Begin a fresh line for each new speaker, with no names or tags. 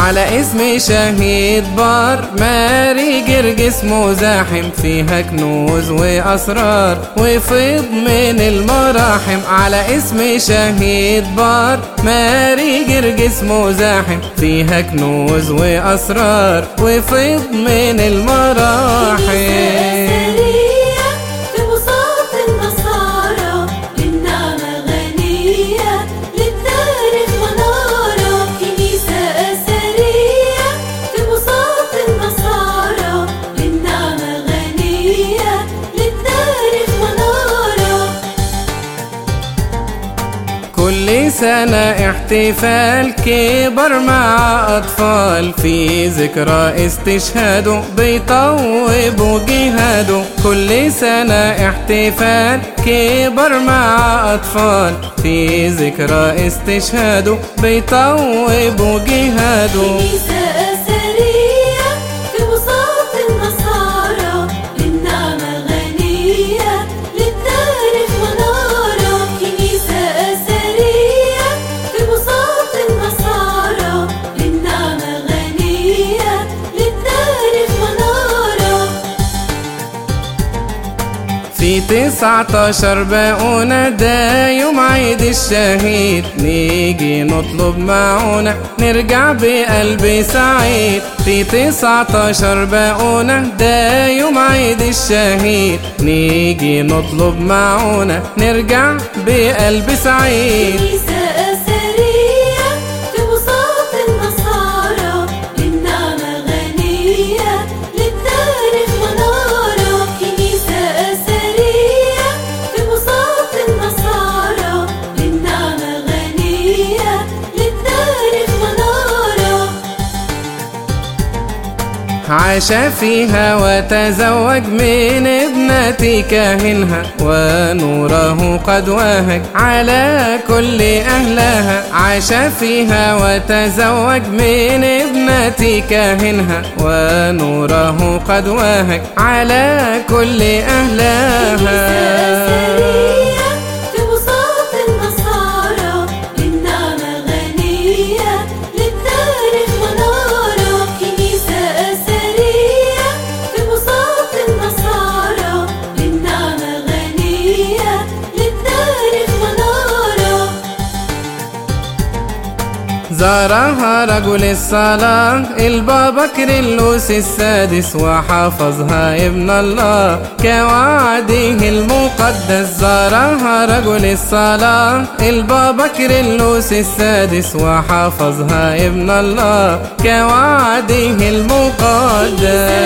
على اسم شهيد بار ماري جرجس مزاحم فيها كنوز وأسرار وفيض من المراحم على اسم شهيد بار ماري جرجس مزاحم فيها كنوز وأسرار وفيض من المراحم
سرية في بساط النصارى للنعمة غنية للتاريخ منارة كنيسة أثرية في بساط النصارى للنعمة غنية للتاريخ منارة
كل سنة احتفال كبر مع أطفال في ذكرى استشهاده بيطوبوا جهاده كل سنة احتفال كبر مع أطفال في ذكرى استشهاده بيطوبوا جهاده
كنيسة أثرية في بساط النصارى للنعمة غنية للتاريخ منارة كنيسة أثرية في بساط النصارى للنعمة غنية للتاريخ منارة
في تسعة عشر بقونا ده يوم عيد الشهيد نيجي نطلب معونا نرجع بقلب سعيد في تسعة عشر بقونا ده يوم عيد الشهيد نيجي نطلب معونا نرجع بقلب سعيد
كنيسة أثرية في بساط النصارى للنعمة غنية للتاريخ منارة كنيسة أثرية في بساط النصارى للنعمة غنية للتاريخ منارة
عاش فيها وتزوج من ابنة كاهنها ونوره قد واهج على كل أهلها عاش فيها وتزوج من ابنة كاهنها ونوره قد واهج على كل أهلها
أثرية في بساط النصارى للنعمة غنية للتاريخ منارة كنيسة أثرية في بساط النصارى للنعمة غنية للتاريخ منارة
زارها رجل الصلاة البابا كريلوس السادس وحافظها ابن الله كوعده المقدس زارها رجل الصلاة البابا كريلوس السادس وحافظها ابن الله كوعده المقدس